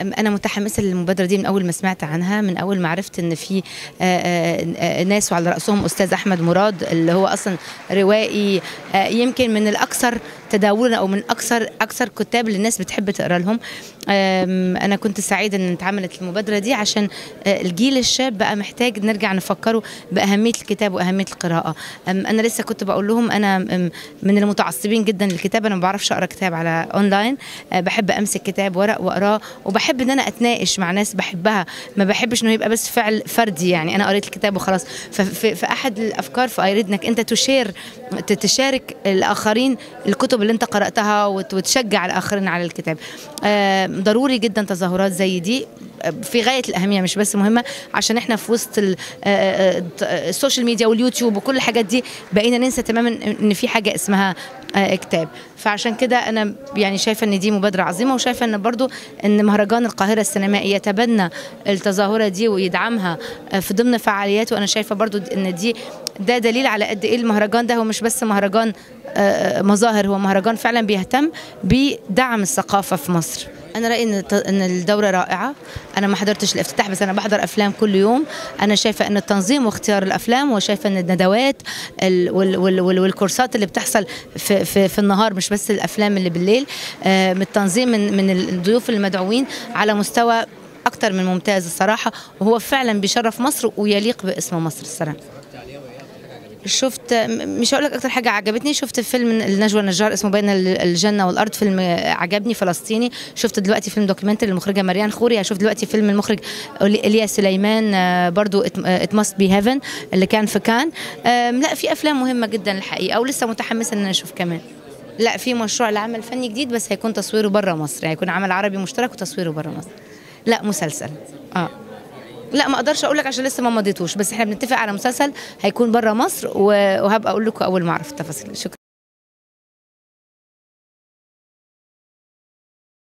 انا متحمسه للمبادره دي من اول ما سمعت عنها من اول ما عرفت ان في آه، آه، آه، ناس وعلى راسهم استاذ احمد مراد اللي هو اصلا روائي آه، يمكن من الاكثر تداولا او من اكثر اكثر كتاب اللي الناس بتحب تقرا لهم آم، انا كنت سعيده ان اتعملت المبادره دي عشان آه، الجيل الشاب بقى محتاج نرجع نفكره باهميه الكتاب واهميه القراءه أم، انا لسه كنت بقول لهم انا أم، من المتعصبين جدا للكتاب انا ما بعرفش اقرا كتاب على اونلاين آه، بحب امسك كتاب ورق واقراه وبحب ان انا اتناقش مع ناس بحبها ما بحبش انه يبقى بس فعل فردي يعني انا قريت الكتاب وخلاص ففي في احد الافكار في ايريد انك انت تشير ت- تشارك الاخرين الكتب اللي انت قراتها وت- وتشجع الاخرين على الكتاب آه، ضروري جدا تظاهرات زي دي آه، في غايه الاهميه مش بس مهمه عشان احنا في وسط ال- آه، آه، آه، السوشيال ميديا واليوتيوب وكل الحاجات دي بقينا ننسى تماما ان في حاجه اسمها آه، كتاب فعشان كده انا يعني شايفه ان دي مبادره عظيمه وشايفه ان برضو ان مهرجان القاهره السينمائي يتبنى التظاهره دي ويدعمها آه، في ضمن فعالياته انا شايفه برضو ان دي ده دليل على قد ايه المهرجان ده هو مش بس مهرجان آه، مظاهر هو مهرجان فعلا بيهتم بدعم الثقافه في مصر انا رايي ان الت- ان الدوره رائعه انا ما حضرتش الافتتاح بس انا بحضر افلام كل يوم انا شايفه ان التنظيم واختيار الافلام وشايفه ان الندوات ال- وال- وال- وال- والكورسات اللي بتحصل في, في, في النهار مش بس الافلام اللي بالليل آه، من التنظيم من من الضيوف المدعوين على مستوى اكتر من ممتاز الصراحه وهو فعلا بيشرف مصر ويليق باسم مصر الصراحه شفت م- مش هقول لك اكتر حاجه عجبتني شفت فيلم النجوى النجار اسمه بين ال- الجنه والارض فيلم آه، عجبني فلسطيني شفت دلوقتي فيلم دوكيومنتري للمخرجه مريان خوري شفت دلوقتي فيلم المخرج اليا سليمان آه، برضو ات ماست بي هيفن اللي كان في كان آم، لا في افلام مهمه جدا الحقيقه ولسه متحمسه ان انا اشوف كمان لا في مشروع لعمل فني جديد بس هيكون تصويره بره مصر يعني هيكون عمل عربي مشترك وتصويره بره مصر لا مسلسل اه لا ما اقدرش اقول لك عشان لسه ما مضيتوش بس احنا بنتفق على مسلسل هيكون بره مصر و- وهبقى اقول لكم اول ما اعرف التفاصيل شكرا